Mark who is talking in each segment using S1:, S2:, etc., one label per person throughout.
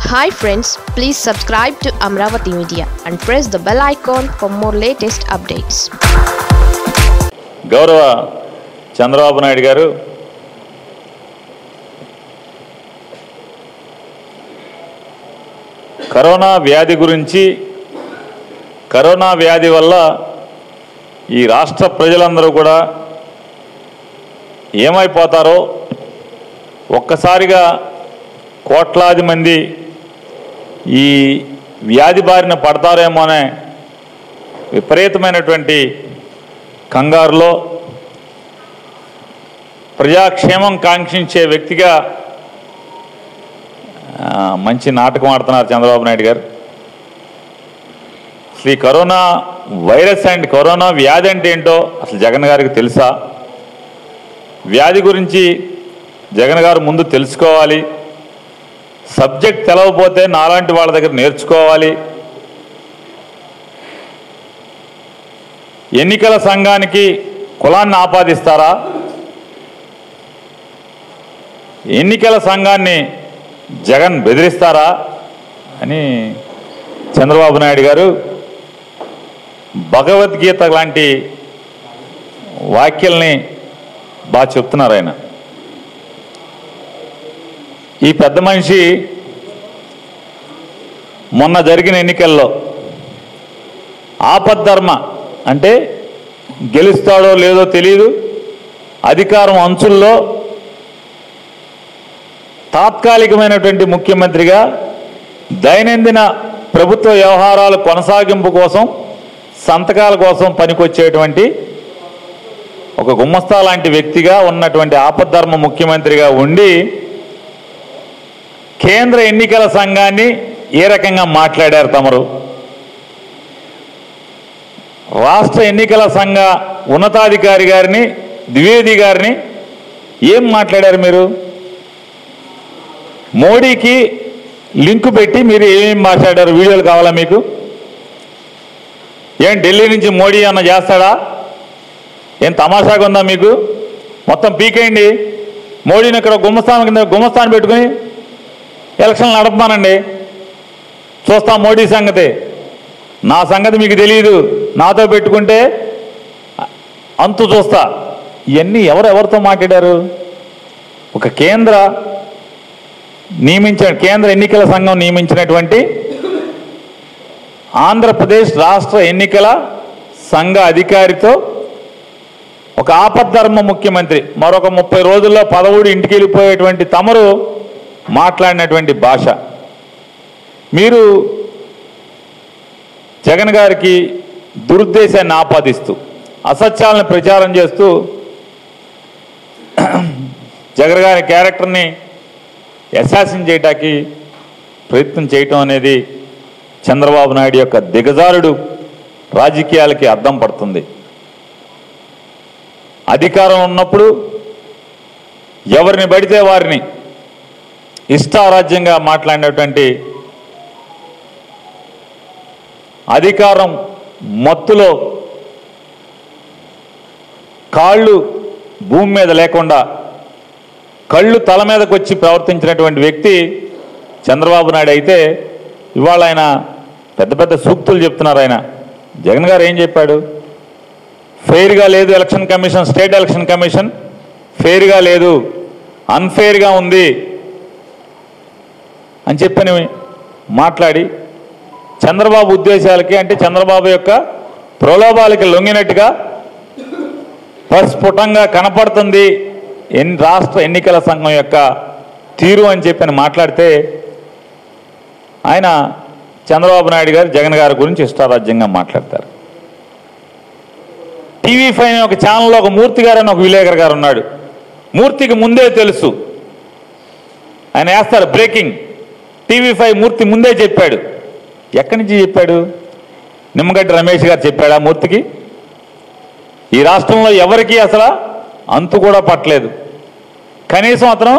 S1: Hi friends please subscribe to Amaravati media and press the bell icon for more latest updates
S2: గౌరవ చంద్రబాబు నాయుడు గారు corona వ్యాధి గురించి corona వ్యాధి వల్ల ఈ రాష్ట్ర ప్రజలందరూ కూడా ఏమైపోతారో ఒక్కసారిగా కోట్లాది మంది ఈ వ్యాధి బారిన పడతారేమో అనే విపరీతమైనటువంటి కంగారులో ప్రజాక్షేమం కాంక్షించే వ్యక్తిగా ఆ, మంచి నాటకం ఆడుతున్నారు చంద్రబాబు నాయుడు గారు అసలు ఈ కరోనా వైరస్ అండ్ కరోనా వ్యాధి అంటే ఏంటో అసలు జగన్ గారికి తెలుసా వ్యాధి గురించి జగన్ గారు ముందు తెలుసుకోవాలి సబ్జెక్ట్ తెలవకపోతే నాలాంటి వాళ్ళ దగ్గర నేర్చుకోవాలి ఎన్నికల సంఘానికి కులాన్ని ఆపాదిస్తారా ఎన్నికల సంఘాన్ని జగన్ బెదిరిస్తారా అని చంద్రబాబు నాయుడు గారు భగవద్గీత లాంటి వాక్యల్ని బాగా చెప్తున్నారు ఆయన ఈ పెద్ద మనిషి మొన్న జరిగిన ఎన్నికల్లో ఆపద్ధర్మ అంటే గెలుస్తాడో లేదో తెలియదు అధికారం అంచుల్లో తాత్కాలికమైనటువంటి ముఖ్యమంత్రిగా దైనందిన ప్రభుత్వ వ్యవహారాల కొనసాగింపు కోసం సంతకాల కోసం పనికొచ్చేటువంటి ఒక గుమ్మస్తా లాంటి వ్యక్తిగా ఉన్నటువంటి ఆపద్ధర్మ ముఖ్యమంత్రిగా ఉండి కేంద్ర ఎన్నికల సంఘాన్ని ఏ రకంగా మాట్లాడారు తమరు రాష్ట్ర ఎన్నికల సంఘ ఉన్నతాధికారి గారిని ద్వివేది గారిని ఏం మాట్లాడారు మీరు మోడీకి లింకు పెట్టి మీరు ఏమేమి మాట్లాడారు వీడియోలు కావాలా మీకు ఏం ఢిల్లీ నుంచి మోడీ అన్న చేస్తాడా ఏం తమాషాగా ఉందా మీకు మొత్తం పీకేయండి మోడీని ఇక్కడ గుమ్మస్థానం కింద గుమ్మస్థానం పెట్టుకుని ఎలక్షన్లు నడపమానండి చూస్తాం మోడీ సంగతి నా సంగతి మీకు తెలియదు నాతో పెట్టుకుంటే అంతు చూస్తా ఇవన్నీ ఎవరు ఎవరితో మాట్లాడారు ఒక కేంద్ర నియమించిన కేంద్ర ఎన్నికల సంఘం నియమించినటువంటి ఆంధ్రప్రదేశ్ రాష్ట్ర ఎన్నికల సంఘ అధికారితో ఒక ఆపద్ధర్మ ముఖ్యమంత్రి మరొక ముప్పై రోజుల్లో పదవుడు ఇంటికి వెళ్ళిపోయేటువంటి తమరు మాట్లాడినటువంటి భాష మీరు జగన్ గారికి దురుద్దేశాన్ని ఆపాదిస్తూ అసత్యాలను ప్రచారం చేస్తూ జగన్ గారి క్యారెక్టర్ని అసాసిన్ చేయటానికి ప్రయత్నం చేయటం అనేది చంద్రబాబు నాయుడు యొక్క దిగజారుడు రాజకీయాలకి అద్దం పడుతుంది అధికారం ఉన్నప్పుడు ఎవరిని పడితే వారిని ఇష్టారాజ్యంగా మాట్లాడినటువంటి అధికారం మత్తులో కాళ్ళు భూమి మీద లేకుండా కళ్ళు తల మీదకి వచ్చి ప్రవర్తించినటువంటి వ్యక్తి చంద్రబాబు నాయుడు అయితే ఇవాళ ఆయన పెద్ద పెద్ద సూక్తులు చెప్తున్నారు ఆయన జగన్ గారు ఏం చెప్పాడు ఫెయిర్గా లేదు election commission state election commission ఫెయిర్గా లేదు అన్ఫెయిర్గా ఉంది అని చెప్పని మాట్లాడి చంద్రబాబు ఉద్దేశాలకి అంటే చంద్రబాబు యొక్క ప్రలోభాలకి లొంగినట్టుగా ప్రస్ఫుటంగా కనపడుతుంది ఎన్ రాష్ట్ర ఎన్నికల సంఘం యొక్క తీరు అని చెప్పని మాట్లాడితే ఆయన చంద్రబాబు నాయుడు గారు జగన్ గారి గురించి ఇష్టారాజ్యంగా మాట్లాడతారు టీవీ ఫైవ్ అనే ఒక ఛానల్లో ఒక మూర్తి గారు అని ఒక విలేకరు గారు ఉన్నాడు మూర్తికి ముందే తెలుసు ఆయన వేస్తారు బ్రేకింగ్ టీవీ ఫైవ్ మూర్తి ముందే చెప్పాడు ఎక్కడి నుంచి చెప్పాడు నిమ్మగడ్డి రమేష్ గారు చెప్పాడా మూర్తికి ఈ రాష్ట్రంలో ఎవరికి అసలు అంతు కూడా పట్టలేదు కనీసం అతను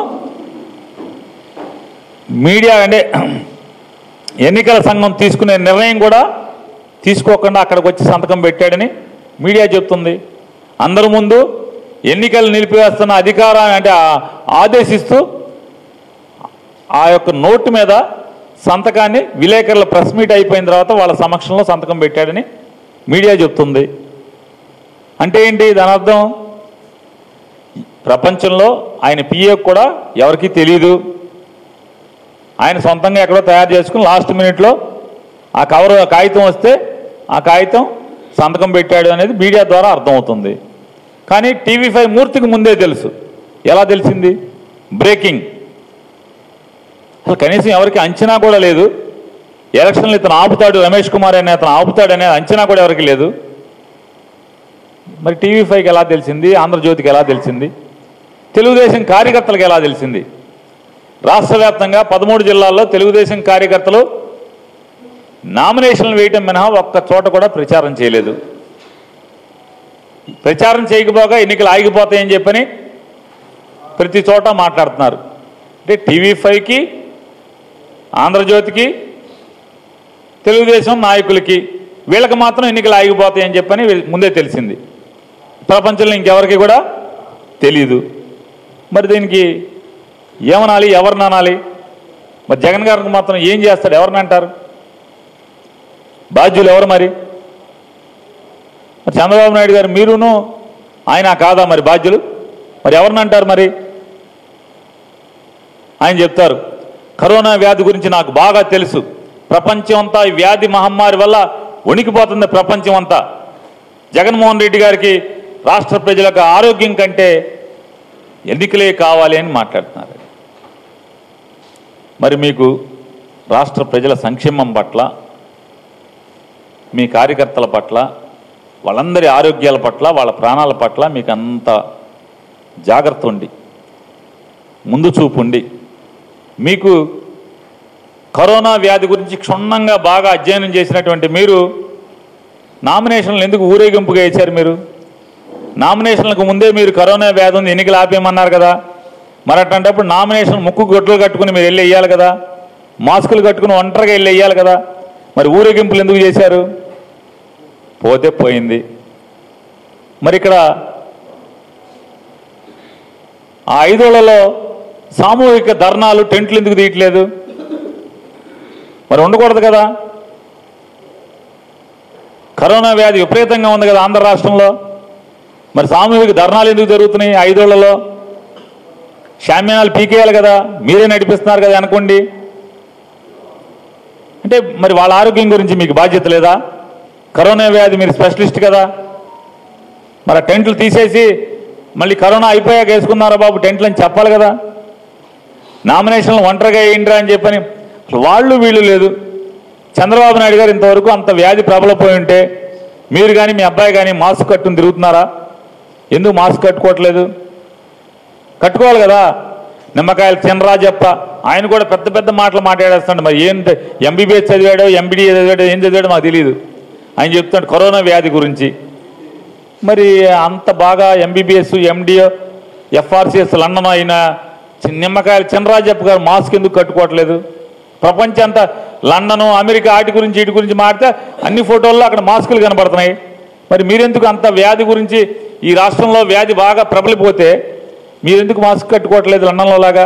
S2: మీడియా అంటే ఎన్నికల సంఘం తీసుకునే నిర్ణయం కూడా తీసుకోకుండా అక్కడికి వచ్చి సంతకం పెట్టాడని మీడియా చెప్తుంది అందరి ముందు ఎన్నికలు నిలిపివేస్తున్న అధికారాన్ని అంటే ఆ- ఆదేశిస్తూ ఆ యొక్క నోటు మీద సంతకాన్ని విలేకరుల ప్రెస్ మీట్ అయిపోయిన తర్వాత వాళ్ళ సమక్షంలో సంతకం పెట్టాడని మీడియా చెప్తుంది అంటే ఏంటి దాని అర్థం ప్రపంచంలో ఆయన పిఏ కూడా ఎవరికీ తెలియదు ఆయన సొంతంగా ఎక్కడో తయారు చేసుకుని లాస్ట్ మినిట్లో ఆ కవర్ ఆ కాగితం వస్తే ఆ కాగితం సంతకం పెట్టాడు అనేది మీడియా ద్వారా అర్థమవుతుంది కానీ టీవీ ఫైవ్ మూర్తికి ముందే తెలుసు ఎలా తెలిసింది బ్రేకింగ్ అసలు కనీసం ఎవరికి అంచనా కూడా లేదు ఎలక్షన్లు ఇతను ఆపుతాడు రమేష్ కుమార్ అనే అతను ఆపుతాడు అనేది అంచనా కూడా ఎవరికి లేదు మరి టీవీ ఫైవ్కి ఎలా తెలిసింది ఆంధ్రజ్యోతికి ఎలా తెలిసింది తెలుగుదేశం కార్యకర్తలకు ఎలా తెలిసింది రాష్ట్ర వ్యాప్తంగా పదమూడు జిల్లాల్లో తెలుగుదేశం కార్యకర్తలు నామినేషన్లు వేయటం మినహా ఒక్క చోట కూడా ప్రచారం చేయలేదు ప్రచారం చేయకపోగా ఎన్నికలు ఆగిపోతాయని చెప్పని ప్రతి చోట మాట్లాడుతున్నారు అంటే టీవీ ఫైవ్కి ఆంధ్రజ్యోతికి తెలుగుదేశం నాయకులకి వీళ్ళకి మాత్రం ఎన్నికలు ఆగిపోతాయని చెప్పని వీళ్ళ- ముందే తెలిసింది ప్రపంచంలో ఇంకెవరికి కూడా తెలియదు మరి దీనికి ఏమనాలి ఎవరిని అనాలి మరి జగన్ గారికి మాత్రం ఏం చేస్తాడు ఎవరిని అంటారు బాధ్యులు ఎవరు మరి మరి చంద్రబాబు నాయుడు గారు మీరును ఆయన కాదా మరి బాధ్యులు మరి ఎవరిని అంటారు మరి ఆయన చెప్తారు కరోనా వ్యాధి గురించి నాకు బాగా తెలుసు ప్రపంచం అంతా ఈ వ్యాధి మహమ్మారి వల్ల వణికిపోతుంది ప్రపంచం అంతా జగన్మోహన్ రెడ్డి గారికి రాష్ట్ర ప్రజలకు ఆరోగ్యం కంటే ఎన్నికలే కావాలి అని మాట్లాడుతున్నారు మరి మీకు రాష్ట్ర ప్రజల సంక్షేమం పట్ల మీ కార్యకర్తల పట్ల వాళ్ళందరి ఆరోగ్యాల పట్ల వాళ్ళ ప్రాణాల పట్ల మీకు అంత జాగ్రత్త ఉండి ముందు చూపు ఉండి మీకు కరోనా వ్యాధి గురించి క్షుణ్ణంగా బాగా అధ్యయనం చేసినటువంటి మీరు నామినేషన్లు ఎందుకు ఊరేగింపుగా ఇచ్చారు మీరు నామినేషన్లకు ముందే మీరు కరోనా వ్యాధి ఉంది ఎన్నికలు ఆపేయమన్నారు కదా మరి అట్లాంటప్పుడు నామినేషన్ ముక్కు గొడ్లు కట్టుకుని మీరు వెళ్ళి వెయ్యాలి కదా మాస్కులు కట్టుకుని ఒంటరిగా వెళ్ళి వెయ్యాలి కదా మరి ఊరేగింపులు ఎందుకు చేశారు పోతే పోయింది మరి ఇక్కడ ఆ ఐదేళ్లలో సామూహిక ధర్నాలు టెంట్లు ఎందుకు తీయట్లేదు మరి ఉండకూడదు కదా కరోనా వ్యాధి విపరీతంగా ఉంది కదా ఆంధ్ర రాష్ట్రంలో మరి సామూహిక ధర్నాలు ఎందుకు జరుగుతున్నాయి ఐదేళ్లలో షామ్యానాలు పీకేయాలి కదా మీరే నడిపిస్తున్నారు కదా అనుకోండి అంటే మరి వాళ్ళ ఆరోగ్యం గురించి మీకు బాధ్యత లేదా కరోనా వ్యాధి మీరు స్పెషలిస్ట్ కదా మరి ఆ టెంట్లు తీసేసి మళ్ళీ కరోనా అయిపోయాక వేసుకున్నారా బాబు టెంట్లు అని చెప్పాలి కదా నామినేషన్లు ఒంటరిగా వేయండిరా అని చెప్పని అసలు వాళ్ళు వీళ్ళు లేదు చంద్రబాబు నాయుడు గారు ఇంతవరకు అంత వ్యాధి ప్రబలపోయి ఉంటే మీరు కానీ మీ అబ్బాయి కానీ మాస్క్ కట్టుకుని తిరుగుతున్నారా ఎందుకు మాస్క్ కట్టుకోవట్లేదు కట్టుకోవాలి కదా నిమ్మకాయలు చినరాజప్ప ఆయన కూడా పెద్ద పెద్ద మాటలు మాట్లాడేస్తాడు మరి ఏంటి ఎంబీబీఎస్ చదివాడో ఎంబీడీఏ చదివాడో ఏం చదివాడో మాకు తెలియదు ఆయన చెప్తాడు కరోనా వ్యాధి గురించి మరి అంత బాగా ఎంబీబీఎస్ ఎండిఓ ఎఫ్ఆర్సిఎస్ లండన్ అయిన చి- నిమ్మకాయలు చినరాజప్ప గారు మాస్క్ ఎందుకు కట్టుకోవట్లేదు ప్రపంచం అంతా లండను అమెరికా ఆటి గురించి ఇటు గురించి మారితే అన్ని ఫోటోల్లో అక్కడ మాస్కులు కనబడుతున్నాయి మరి మీరెందుకు అంత వ్యాధి గురించి ఈ రాష్ట్రంలో వ్యాధి బాగా ప్రబలిపోతే మీరెందుకు మాస్క్ కట్టుకోవట్లేదు లండన్లో లాగా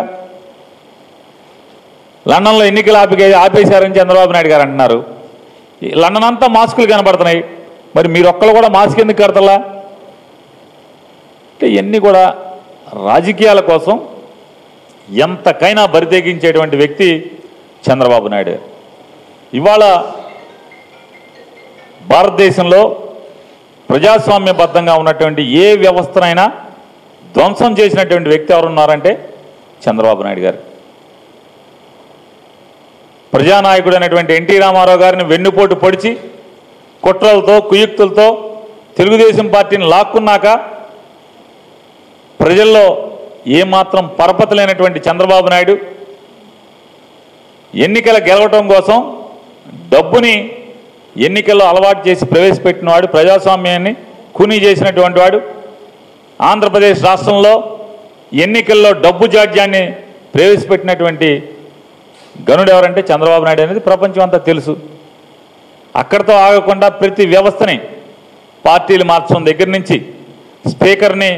S2: లండన్లో ఎన్నికలు ఆపి ఆపేశారని చంద్రబాబు నాయుడు గారు అంటున్నారు ఈ లండన్ అంతా మాస్కులు కనబడుతున్నాయి మరి మీరు ఒక్కరు కూడా మాస్క్ ఎందుకు కడతలా అంటే ఇవన్నీ కూడా రాజకీయాల కోసం ఎంతకైనా బరితెగించేటువంటి వ్యక్తి చంద్రబాబు నాయుడు గారు. ఇవాళ భారతదేశంలో ప్రజాస్వామ్యబద్ధంగా ఉన్నటువంటి ఏ వ్యవస్థనైనా ధ్వంసం చేసినటువంటి వ్యక్తి ఎవరున్నారంటే చంద్రబాబు నాయుడు గారు ప్రజానాయకుడు అయినటువంటి ఎన్టీ రామారావు గారిని వెన్నుపోటు పొడిచి కుట్రలతో కుయుక్తులతో తెలుగుదేశం పార్టీని లాక్కున్నాక ప్రజల్లో ఏమాత్రం పరపతి లేనటువంటి చంద్రబాబు నాయుడు ఎన్నికల గెలవటం కోసం డబ్బుని ఎన్నికల్లో అలవాటు చేసి ప్రవేశపెట్టినవాడు ప్రజాస్వామ్యాన్ని కూనీ చేసినటువంటి వాడు ఆంధ్రప్రదేశ్ రాష్ట్రంలో ఎన్నికల్లో డబ్బు జాడ్యాన్ని ప్రవేశపెట్టినటువంటి గనుడు ఎవరంటే చంద్రబాబు నాయుడు అనేది ప్రపంచం అంతా తెలుసు అక్కడితో ఆగకుండా ప్రతి వ్యవస్థని పార్టీలు మార్చడం దగ్గర నుంచి స్పీకర్ని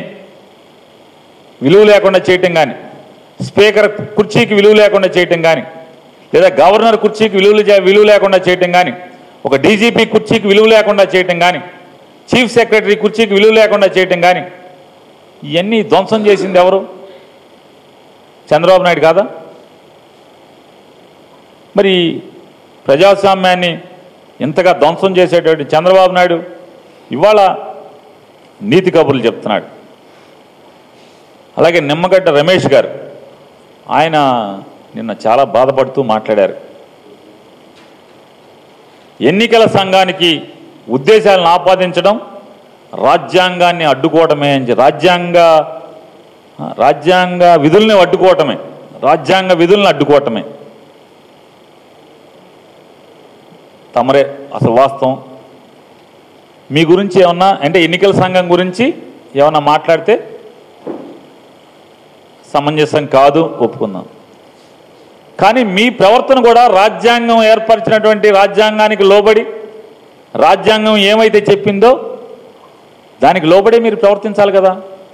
S2: విలువ లేకుండా చేయటం కానీ స్పీకర్ కుర్చీకి విలువ లేకుండా చేయటం కానీ లేదా గవర్నర్ కుర్చీకి విలువలు చే- విలువ లేకుండా చేయటం కానీ ఒక డీజీపీ కుర్చీకి విలువ లేకుండా చేయటం కానీ చీఫ్ సెక్రటరీ కుర్చీకి విలువ లేకుండా చేయటం కానీ ఇవన్నీ ధ్వంసం చేసింది ఎవరు చంద్రబాబు నాయుడు కాదా మరి ప్రజాస్వామ్యాన్ని ఇంతగా ధ్వంసం చేసేటువంటి చంద్రబాబు నాయుడు ఇవాళ నీతి కబుర్లు చెప్తున్నాడు అలాగే నిమ్మగడ్డ రమేష్ గారు ఆయన నిన్న చాలా బాధపడుతూ మాట్లాడారు ఎన్నికల సంఘానికి ఉద్దేశాలను ఆపాదించడం రాజ్యాంగాన్ని అడ్డుకోవటమే అని చెప్పి- రాజ్యాంగ రాజ్యాంగ విధుల్ని అడ్డుకోవటమే రాజ్యాంగ విధుల్ని అడ్డుకోవటమే తమరే అసలు వాస్తవం మీ గురించి ఏమన్నా అంటే ఎన్నికల సంఘం గురించి ఏమన్నా మాట్లాడితే సమంజసం కాదు ఒప్పుకుందాం కానీ మీ ప్రవర్తన కూడా రాజ్యాంగం ఏర్పరిచినటువంటి రాజ్యాంగానికి లోబడి రాజ్యాంగం ఏమైతే చెప్పిందో దానికి లోబడి మీరు ప్రవర్తించాలి కదా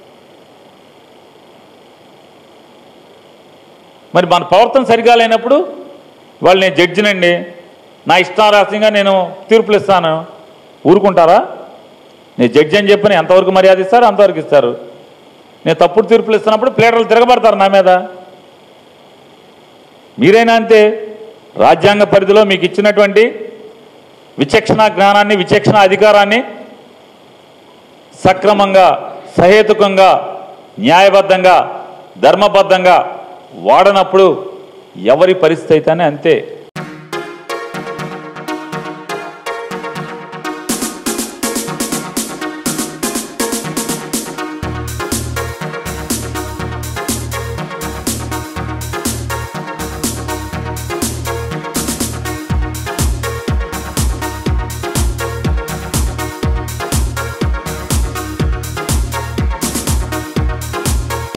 S2: మరి మన ప్రవర్తన సరిగా లేనప్పుడు వాళ్ళు నేను జడ్జినండి నా ఇష్టారాస్యంగా నేను తీర్పులు ఇస్తాను ఊరుకుంటారా నేను జడ్జి అని చెప్పని ఎంతవరకు మర్యాద ఇస్తారు అంతవరకు ఇస్తారు నేను తప్పుడు తీర్పులు ఇస్తున్నప్పుడు ప్లేటర్లు తిరగబడతారు నా మీద మీరైనా అంతే రాజ్యాంగ పరిధిలో మీకు ఇచ్చినటువంటి విచక్షణ జ్ఞానాన్ని విచక్షణ అధికారాన్ని సక్రమంగా సహేతుకంగా న్యాయబద్ధంగా ధర్మబద్ధంగా వాడనప్పుడు ఎవరి పరిస్థితి అయితేనే అంతే